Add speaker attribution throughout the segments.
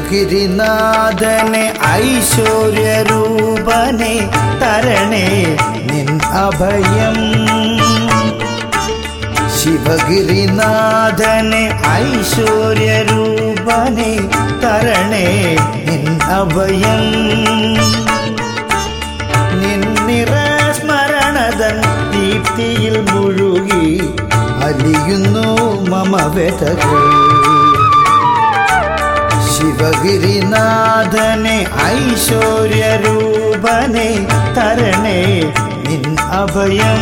Speaker 1: ശിവഗിരിനാഥനെ ഐശ്വര്യരൂപനെ തരണേ നിൻ അഭയം ശിവഗിരിനാഥനെ ഐശ്വര്യരൂപനെ തരണേ നിൻ അഭയം നിന്നിറ സ്മരണതൻ ദീപ്തിയിൽ മുഴുകി അലിയുന്നു മമ വ്യതകൾ ശിവഗിരിനാഥനെ ഐശ്വര്യരൂപനെ തരണേ നിൻ അഭയം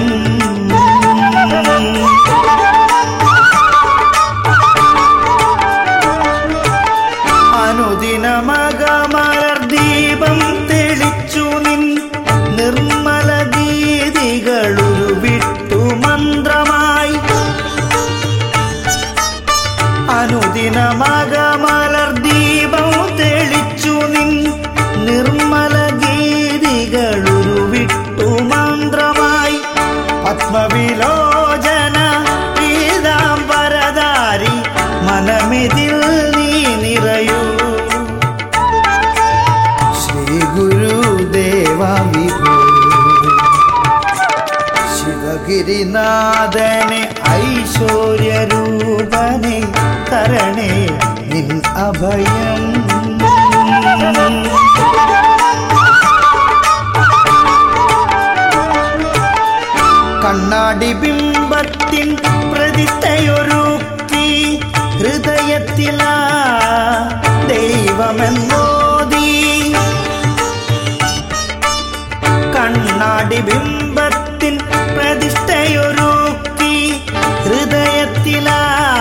Speaker 1: അനുദിനമകമലർ ദീപം തെളിച്ചു നിൻ നിർമ്മല ഗീതികളൊരു വിട്ടു മന്ത്രമായി അനുദിനമകമലർ ദീപം തെളിച്ചു നിൻ നിർമ്മല ഗീതികളൊരു വിട്ടു മന്ത്രമായി പത്മവിലോചന പീതാംബരധാരി മനമിതിൽ നീ നിറയൂ ശ്രീ ഗുരുദേവാവിഭൂ ശിവഗിരിനാഥനെ ഐശ്വര്യരൂപനെ തരണേ നിൻ അഭയം കണ്ണാടി ബിംബത്തിൻ പ്രതിഷ്ഠയൊരുക്കി ഹൃദയത്തിലാ ദൈവമെന്നോദീ കണ്ണാടി ബിംബത്തിൻ പ്രതിഷ്ഠയൊരുക്കി ഹൃദയത്തിലാ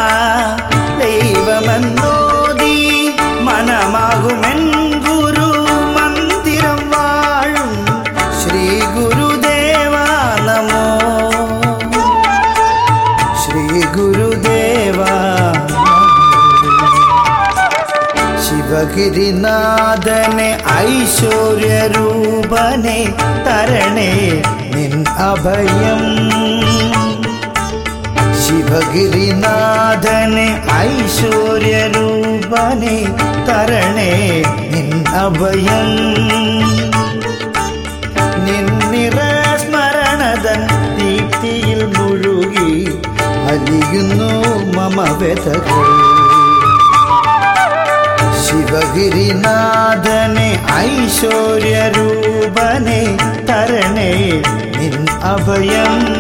Speaker 1: ദൈവമെന്നോദി മനമാകുമെൻ ഗുരു മന്ദിരം വാഴും ശ്രീ ഗുരുദേവ നമോ ശ്രീ ഗുരുദേവ ശിവഗിരിനാഥനെ ഐശ്വര്യരൂപനെ തരണേ നിൻ അഭയം ശിവഗിരിനാഥനെ ഐശ്വര്യരൂപനെ തരണേ നിൻ അഭയം നിന്നിറ സ്മരണതൻ ദീപ്തിയിൽ മുഴുകി അലിയുന്നു മമ വ്യതകൾ ശിവഗിരിനാഥനെ ഐശ്വര്യരൂപനെ തരണേ നിൻ അഭയം